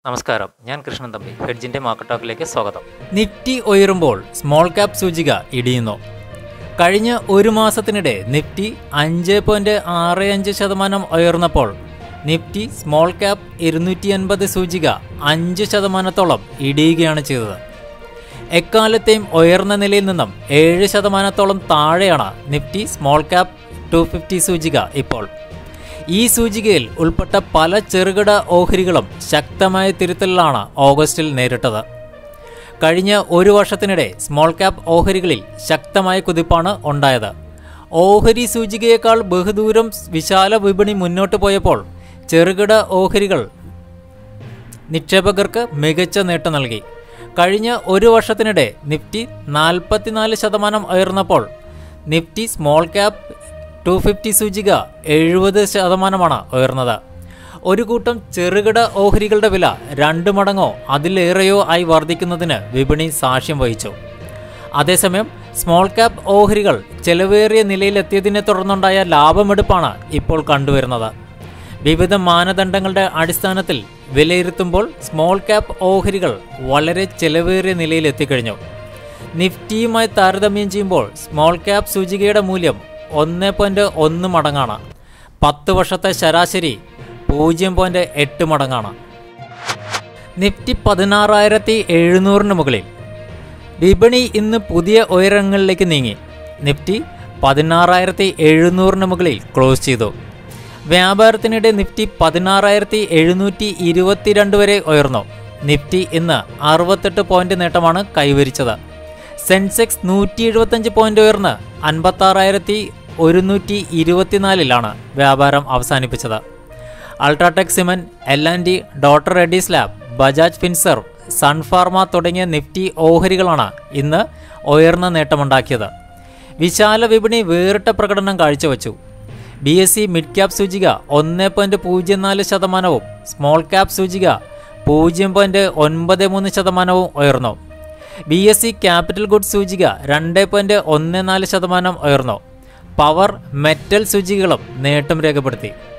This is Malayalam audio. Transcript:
നമസ്കാരം ഞാൻ കൃഷ്ണൻ തമ്പി ഹെഡ്ജിന്റെ മാർക്കറ്റ് ടോക്കിലേക്ക് സ്വാഗതം നിഫ്റ്റി ഉയരുമ്പോൾ സ്മോൾ ക്യാപ് സൂചിക ഇടിയുന്നു കഴിഞ്ഞ ഒരു മാസത്തിനിടെ നിഫ്റ്റി അഞ്ച് പോയിന്റ് ആറ് അഞ്ച് ശതമാനം ഉയർന്നപ്പോൾ നിഫ്റ്റി സ്മോൾ ക്യാപ് ഇരുന്നൂറ്റി അൻപത് സൂചിക അഞ്ച് ശതമാനത്തോളം ഇടിയുകയാണ് ചെയ്തത് എക്കാലത്തെയും ഉയർന്ന നിലയിൽ നിന്നും ഏഴ് ശതമാനത്തോളം താഴെയാണ് Nifty small cap two fifty സൂചിക ഇപ്പോൾ ഈ സൂചികയിൽ ഉൾപ്പെട്ട പല ചെറുകിട ഓഹരികളും ശക്തമായ തിരുത്തലിലാണ് ഓഗസ്റ്റിൽ നേരിട്ടത് കഴിഞ്ഞ ഒരു വർഷത്തിനിടെ സ്മോൾ ക്യാപ് ഓഹരികളിൽ ശക്തമായ കുതിപ്പാണ് ഉണ്ടായത് ഓഹരി സൂചികയേക്കാൾ ബഹുദൂരം വിശാല വിപണി മുന്നോട്ട് പോയപ്പോൾ ചെറുകിട ഓഹരികൾ നിക്ഷേപകർക്ക് മികച്ച നേട്ടം നൽകി കഴിഞ്ഞ ഒരു വർഷത്തിനിടെ നിഫ്റ്റി നാൽപ്പത്തിനാല് ശതമാനം ഉയർന്നപ്പോൾ Nifty small cap two fifty സൂചിക എഴുപത് ശതമാനമാണ് ഉയർന്നത് ഒരു കൂട്ടം ചെറുകിട ഓഹരികളുടെ വില രണ്ട് മടങ്ങോ അതിലേറെയോ ആയി വർദ്ധിക്കുന്നതിന് വിപണി സാക്ഷ്യം വഹിച്ചു അതേസമയം സ്മോൾ ക്യാപ് ഓഹരികൾ ചെലവേറിയ നിലയിലെത്തിയതിനെ തുടർന്നുണ്ടായ ലാഭമെടുപ്പാണ് ഇപ്പോൾ കണ്ടുവരുന്നത് വിവിധ മാനദണ്ഡങ്ങളുടെ അടിസ്ഥാനത്തിൽ വിലയിരുത്തുമ്പോൾ സ്മോൾ ക്യാപ് ഓഹരികൾ വളരെ ചെലവേറിയ നിലയിൽ എത്തിക്കഴിഞ്ഞു നിഫ്റ്റിയുമായി താരതമ്യം ചെയ്യുമ്പോൾ സ്മോൾ ക്യാപ് സൂചികയുടെ മൂല്യം ഒന്ന് പോയിന്റ് ഒന്ന് മടങ്ങാണ് പത്ത് വർഷത്തെ ശരാശരി പൂജ്യം പോയിന്റ് എട്ട് മടങ്ങാണ് നിഫ്റ്റി പതിനാറായിരത്തി എഴുന്നൂറിന് മുകളിൽ വിപണി ഇന്ന് പുതിയ ഉയരങ്ങളിലേക്ക് നീങ്ങി നിഫ്റ്റി പതിനാറായിരത്തി എഴുന്നൂറിന് മുകളിൽ ക്ലോസ് ചെയ്തു വ്യാപാരത്തിനിടെ നിഫ്റ്റി പതിനാറായിരത്തി എഴുന്നൂറ്റി ഇരുപത്തിരണ്ട് വരെ ഉയർന്നു നിഫ്റ്റി ഇന്ന് അറുപത്തെട്ട് പോയിന്റ് നേട്ടമാണ് കൈവരിച്ചത് സെൻസെക്സ് നൂറ്റി എഴുപത്തഞ്ച് പോയിന്റ് ഉയർന്ന് അൻപത്താറായിരത്തി ഒരുന്നൂറ്റി ഇരുപത്തിനാലിലാണ് വ്യാപാരം അവസാനിപ്പിച്ചത് UltraTech cement L and T doctor Reddy's lab Bajaj Finserv Sun Pharma തുടങ്ങിയ നിഫ്റ്റി ഓഹരികളാണ് ഇന്ന് ഉയർന്ന നേട്ടമുണ്ടാക്കിയത് വിശാല വിപണി വേറിട്ട പ്രകടനം കാഴ്ചവെച്ചു B S E mid cap സൂചിക ഒന്ന് പോയിന്റ് പൂജ്യം നാല് ശതമാനവും സ്മോൾ ക്യാപ് സൂചിക പൂജ്യം പോയിന്റ് ഒൻപത് മൂന്ന് ശതമാനവും ഉയർന്നു B S E capital goods സൂചിക രണ്ട് പോയിന്റ് ഒന്ന് നാല് ശതമാനം ഉയർന്നു പവർ മെറ്റൽ സൂചികകളും നേട്ടം രേഖപ്പെടുത്തി